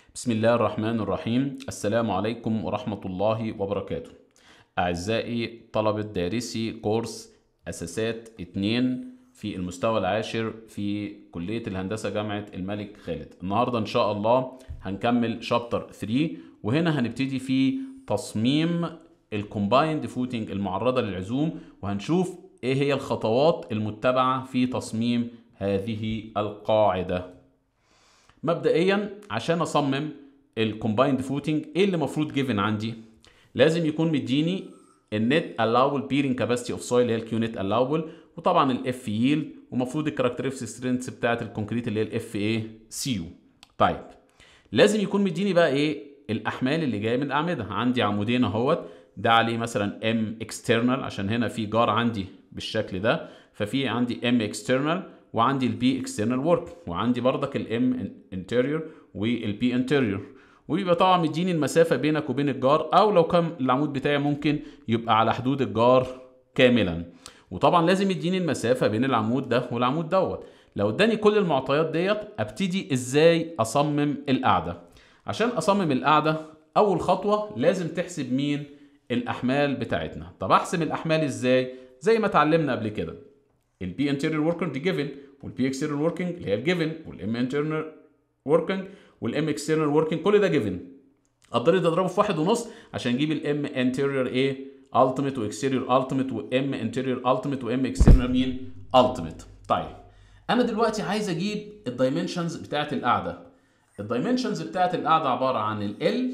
بسم الله الرحمن الرحيم السلام عليكم ورحمة الله وبركاته أعزائي طلبة دارسي كورس أساسات 2 في المستوى العاشر في كلية الهندسة جامعة الملك خالد النهاردة إن شاء الله هنكمل شابتر 3 وهنا هنبتدي في تصميم الكومبايند فوتنج المعرضة للعزوم وهنشوف ايه هي الخطوات المتبعة في تصميم هذه القاعدة مبدئيا عشان اصمم الكومبايند فوتنج ايه اللي المفروض جيفن عندي لازم يكون مديني النت allowable bearing capacity of soil اللي هي الكيو نت allowable وطبعا الاف ييلد ومفروض الكاركترستيك سترينث بتاعه الكونكريت اللي هي الاف اي سي يو طيب لازم يكون مديني بقى ايه الاحمال اللي جايه من الاعمده عندي عمودين اهوت ده عليه مثلا ام اكسترنال عشان هنا في جار عندي بالشكل ده ففي عندي ام اكسترنال وعندي البي اكسترنال ورك وعندي بردك الام انتيريور والبي انتيريور ويبقى طبعا مديني المسافه بينك وبين الجار او لو كان العمود بتاعي ممكن يبقى على حدود الجار كاملا وطبعا لازم يديني المسافه بين العمود ده والعمود دوت لو اداني كل المعطيات ديت ابتدي ازاي اصمم القاعده عشان اصمم القاعده اول خطوه لازم تحسب مين الاحمال بتاعتنا طب احسب الاحمال ازاي زي ما اتعلمنا قبل كده البي انتيريور وركينج دي جيفن والبي اكسترنال وركينج اللي هي الجيفن والام انترنال وركينج والام اكسترنال وركينج كل ده جيفن اقدر اضربه في واحد ونص عشان اجيب الام انتيريور ايه التيميت واكستيريور التيميت وام انتيريور التيميت وام اكسترنال مين التيميت طيب انا دلوقتي عايز اجيب الدايمنشنز بتاعت القاعده الدايمنشنز بتاعت القاعده عباره عن ال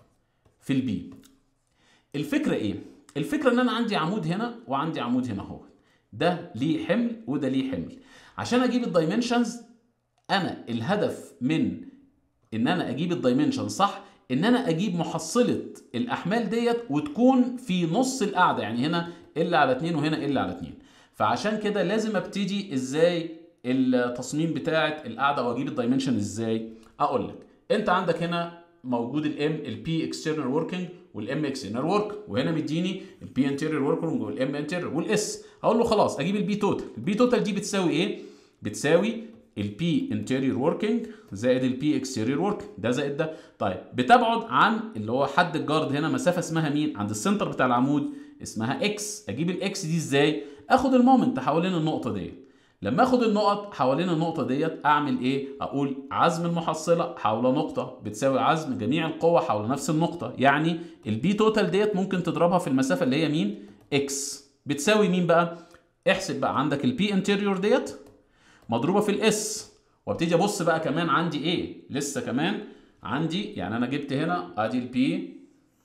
في البي الفكره ايه الفكره ان انا عندي عمود هنا وعندي عمود هنا اهو ده ليه حمل وده ليه حمل عشان اجيب الدايمنشنز انا الهدف من ان انا اجيب الدايمنشن صح ان انا اجيب محصله الاحمال ديت وتكون في نص القاعده يعني هنا ال على 2 وهنا ال على 2 فعشان كده لازم ابتدي ازاي التصميم بتاعه القاعده واجيب الدايمنشن ازاي اقول لك انت عندك هنا موجود الام البي اكسترنال وركينج والام اكسترنال ورك وهنا مديني البي انتيريور وركينج والام انتيريور والاس هقول له خلاص اجيب البي توتال البي توتال دي بتساوي ايه بتساوي البي انتيريور وركينج زائد البي اكستيريور وركينج ده زائد ده طيب بتبعد عن اللي هو حد الجارد هنا مسافه اسمها مين عند السنتر بتاع العمود اسمها اكس اجيب الاكس دي ازاي اخد المومنت حوالين النقطه ديت لما اخد النقط حوالين النقطه ديت اعمل ايه اقول عزم المحصله حول نقطه بتساوي عزم جميع القوى حول نفس النقطه يعني البي توتال ديت ممكن تضربها في المسافه اللي هي مين اكس بتساوي مين بقى احسب بقى عندك البي انتيريور ديت مضروبه في الاس وابتدي ابص بقى كمان عندي ايه لسه كمان عندي يعني انا جبت هنا ادي البي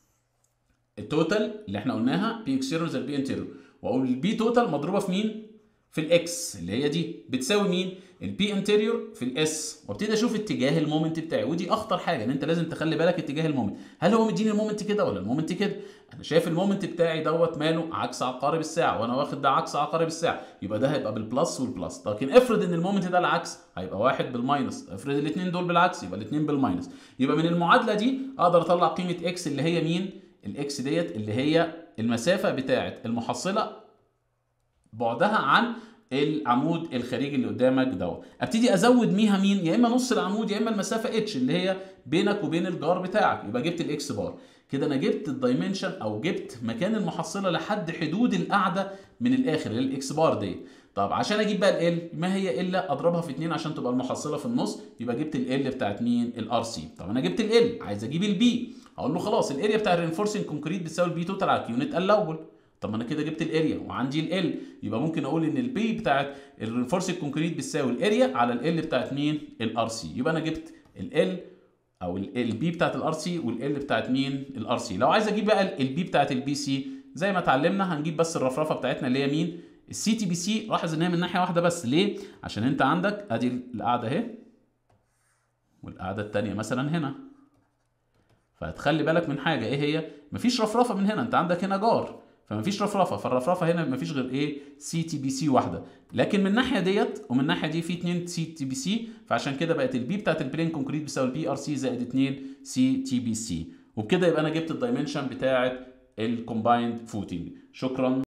التوتال اللي احنا قلناها بي اكستيريور زائد بي انتيريور واقول البي توتال مضروبه في مين في الاكس اللي هي دي بتساوي مين البي انتيريور في الاس وابتدي اشوف اتجاه المومنت بتاعي ودي اخطر حاجه ان انت لازم تخلي بالك اتجاه المومنت هل هو مديني المومنت كده ولا المومنت كده انا شايف المومنت بتاعي دوت ماله عكس عقارب الساعه وانا واخد ده عكس عقارب الساعه يبقى ده هيبقى بالبلس والبلس لكن افرض ان المومنت ده العكس هيبقى واحد بالماينس افرض الاثنين دول بالعكس يبقى الاثنين بالماينس يبقى من المعادله دي اقدر اطلع قيمه اكس اللي هي مين الاكس ديت اللي هي المسافه بتاعه المحصله بعدها عن العمود الخارجي اللي قدامك دوت ابتدي ازود ميها مين يا اما نص العمود يا اما المسافه اتش اللي هي بينك وبين الجار بتاعك يبقى جبت الاكس بار كده انا جبت الدايمنشن او جبت مكان المحصله لحد حدود القاعده من الاخر اللي الاكس بار دي طب عشان اجيب بقى ال ما هي الا اضربها في 2 عشان تبقى المحصله في النص يبقى جبت ال بتاعت مين الار سي طب انا جبت ال عايز اجيب البي اقول له خلاص الاريا بتاع الرينفورسنج كونكريت بتساوي البي توتال على الكيونت الاول طب ما انا كده جبت الاريا وعندي ال يبقى ممكن اقول ان البي بتاعت الرينفورس كونكريت بتساوي الاريا على ال بتاعت مين الار سي يبقى انا جبت ال او البي بتاعت الار سي والال بتاعت مين الار سي لو عايز اجيب بقى البي بتاعت البي سي زي ما اتعلمنا هنجيب بس الرفرفه بتاعتنا اللي هي مين السي تي بي سي لاحظ ان هي من ناحيه واحده بس ليه عشان انت عندك ادي القاعده اهي والقاعده الثانيه مثلا هنا فهتخلي بالك من حاجه ايه هي مفيش رفرفه من هنا انت عندك هنا جار فمفيش رفرفه فالرفرفه هنا مفيش غير ايه سي تي بي سي واحده لكن من الناحيه ديت ومن الناحيه دي في 2 سي تي بي سي فعشان كده بقت البي بتاعت البلين كونكريت بتساوي البي ار سي زائد 2 سي تي بي سي وبكده يبقى انا جبت الدايمنشن بتاعت الكومبايند فوتنج شكرا